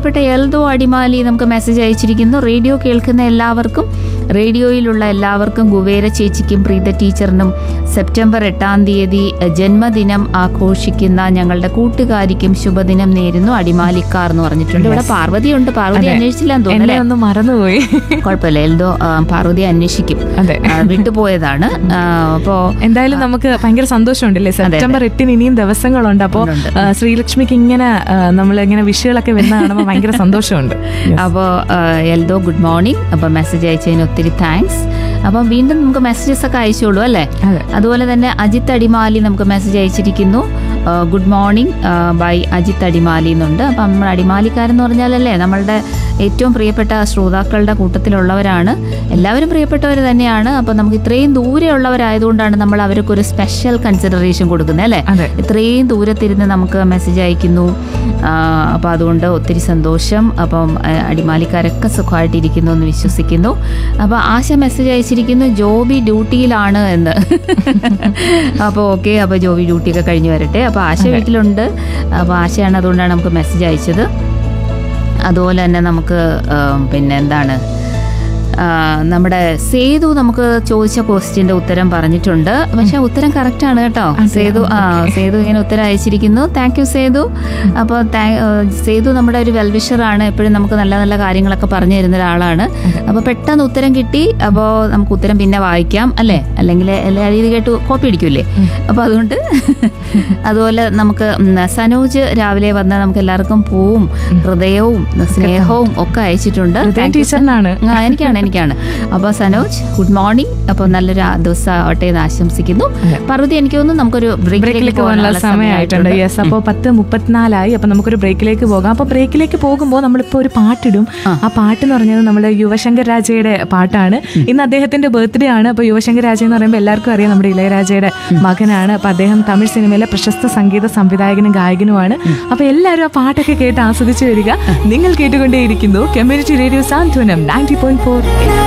പ്രിയപ്പെട്ട എൽദോ അടിമാലി നമുക്ക് മെസ്സേജ് അയച്ചിരിക്കുന്നു റേഡിയോ കേൾക്കുന്ന എല്ലാവർക്കും റേഡിയോയിലുള്ള എല്ലാവർക്കും കുവേര ചേച്ചിക്കും പ്രീത ടീച്ചറിനും സെപ്റ്റംബർ എട്ടാം തീയതി ജന്മദിനം ആഘോഷിക്കുന്ന ഞങ്ങളുടെ കൂട്ടുകാരിക്കും ശുഭദിനം നേരുന്നു അടിമാലിക്കാർ എന്ന് പറഞ്ഞിട്ടുണ്ട് ഇവിടെ പാർവതിയുണ്ട് പാർവതി അന്വേഷിച്ചില്ലാന്ന് തോന്നുന്നു എന്നെ അല്ലേ ഒന്ന് മറന്നുപോയി കുഴപ്പമില്ല എൽദോ ആ, പാർവതി അന്വേഷിക്കും അതെ ആ, വിട്ടുപോയതാണ് ആ, അപ്പോ എന്തായാലും നമുക്ക് ഭയങ്കര സന്തോഷമുണ്ടല്ലേ സെപ്റ്റംബർ എട്ടിന് ഇനിയും ദിവസങ്ങളുണ്ട് അപ്പോൾ ഉണ്ട്. ശ്രീലക്ഷ്മിക്ക് ഇങ്ങനെ നമ്മൾ ഇങ്ങനെ വിഷയങ്ങളൊക്കെ വരുന്ന കാണുമ്പോൾ ഭയങ്കര സന്തോഷമുണ്ട് അപ്പോൾ എൽദോ ഗുഡ് മോർണിംഗ് അപ്പോൾ മെസ്സേജ് അയച്ചതിന് ഒത്തിരി താങ്ക്സ് അപ്പം വീണ്ടും നമുക്ക് മെസ്സേജസ് ഒക്കെ അയച്ചോളൂ അല്ലേ അതെ. അതുപോലെ തന്നെ അജിത്ത് അടിമാലി നമുക്ക് മെസ്സേജ് അയച്ചിരിക്കുന്നു good morning by Ajith Adimali എന്നുണ്ട് അപ്പം നമ്മൾ അടിമാലിക്കാരെന്ന് പറഞ്ഞാലല്ലേ നമ്മളുടെ ഏറ്റവും പ്രിയപ്പെട്ട ശ്രോതാക്കളുടെ കൂട്ടത്തിലുള്ളവരാണ് എല്ലാവരും പ്രിയപ്പെട്ടവർ തന്നെയാണ് അപ്പം നമുക്ക് ഇത്രയും ദൂരെയുള്ളവരായതുകൊണ്ടാണ് നമ്മൾ അവർക്ക് ഒരു സ്പെഷ്യൽ കൺസിഡറേഷൻ കൊടുക്കുന്നത് അല്ലേ അതെ ഇത്രയും ദൂരത്തിരുന്ന് നമുക്ക് മെസ്സേജ് അയക്കുന്നു അപ്പോൾ അതുകൊണ്ട് ഒത്തിരി സന്തോഷം അപ്പം ആ, അടിമാലിക്കാരൊക്കെ സുഖമായിട്ടിരിക്കുന്നു എന്ന് വിശ്വസിക്കുന്നു അപ്പോൾ ആശ മെസ്സേജ് അയച്ചിരിക്കുന്നു ജോബി ഡ്യൂട്ടിയിലാണ് എന്ന് അപ്പോൾ ഓക്കെ അപ്പോൾ ജോബി ഡ്യൂട്ടിയൊക്കെ കഴിഞ്ഞ് വരട്ടെ അപ്പോൾ ആശ വീട്ടിലുണ്ട് അപ്പോൾ ആശയാണ് അതുകൊണ്ടാണ് നമുക്ക് മെസ്സേജ് അയച്ചത് അതുപോലെ തന്നെ നമുക്ക് ആ, പിന്നെ എന്താണ് ആ, നമ്മുടെ സേതു നമുക്ക് ചോദിച്ച ക്വസ്റ്റ്യന്റെ ഉത്തരം പറഞ്ഞിട്ടുണ്ട് പക്ഷെ ഉത്തരം കറക്റ്റ് ആണ് കേട്ടോ സേതു ആ സേതു ഇങ്ങനെ ഉത്തരം അയച്ചിരിക്കുന്നു താങ്ക് യു സേതു അപ്പോൾ സേതു നമ്മുടെ ഒരു വെൽവിഷറാണ് എപ്പോഴും നമുക്ക് നല്ല നല്ല കാര്യങ്ങളൊക്കെ പറഞ്ഞു തരുന്ന ഒരാളാണ് അപ്പോൾ പെട്ടെന്ന് ഉത്തരം കിട്ടി അപ്പോൾ നമുക്ക് ഉത്തരം പിന്നെ വായിക്കാം അല്ലേ അല്ലെങ്കിൽ എല്ലാ രീതി കേട്ട് കോപ്പി അടിക്കൂലേ അപ്പോൾ അതുകൊണ്ട് അതുപോലെ നമുക്ക് ഉം, സനോജ് രാവിലെ വന്ന് നമുക്ക് എല്ലാവർക്കും പൂവും ഹൃദയവും സ്നേഹവും ഒക്കെ അയച്ചിട്ടുണ്ട് ഹൃദയ Thank you, sir. ടീച്ചറിനാണ് ആ, എനിക്കാണ് എനിക്കാണ് അപ്പോൾ സനോജ് ഗുഡ് മോർണിംഗ് അപ്പോൾ നല്ലൊരു ആ ദിവസം ആവട്ടെ എന്ന് ആശംസിക്കുന്നു പാർവതി എനിക്ക് തോന്നുന്നു നമുക്കൊരു ബ്രേക്കിലേക്ക് പോകാനുള്ള സമയമായിട്ടുണ്ട് യെസ് അപ്പോൾ പത്ത് മുപ്പത്തിനാലായി അപ്പൊ നമുക്കൊരു ബ്രേക്കിലേക്ക് പോകാം അപ്പൊ ബ്രേക്കിലേക്ക് പോകുമ്പോൾ നമ്മളിപ്പോൾ ഒരു പാട്ടിടും ആ പാട്ട് എന്ന് പറഞ്ഞത് നമ്മുടെ യുവശങ്കർ രാജയുടെ പാട്ടാണ് ഇന്ന് അദ്ദേഹത്തിന്റെ ബർത്ത്ഡേ ആണ് അപ്പൊ യുവശങ്കർ രാജ എന്ന് പറയുമ്പോൾ എല്ലാവർക്കും അറിയാം നമ്മുടെ ഇളയരാജയുടെ മകനാണ് അപ്പൊ അദ്ദേഹം തമിഴ് സിനിമയിലെ പ്രശസ്ത സംഗീത സംവിധായകനും ഗായകനുമാണ് അപ്പൊ എല്ലാവരും ആ പാട്ടൊക്കെ കേട്ട് ആസ്വദിച്ചു വരിക നിങ്ങൾ കേട്ടുകൊണ്ടേയിരിക്കുന്നു community radio Santhwanam ninety point four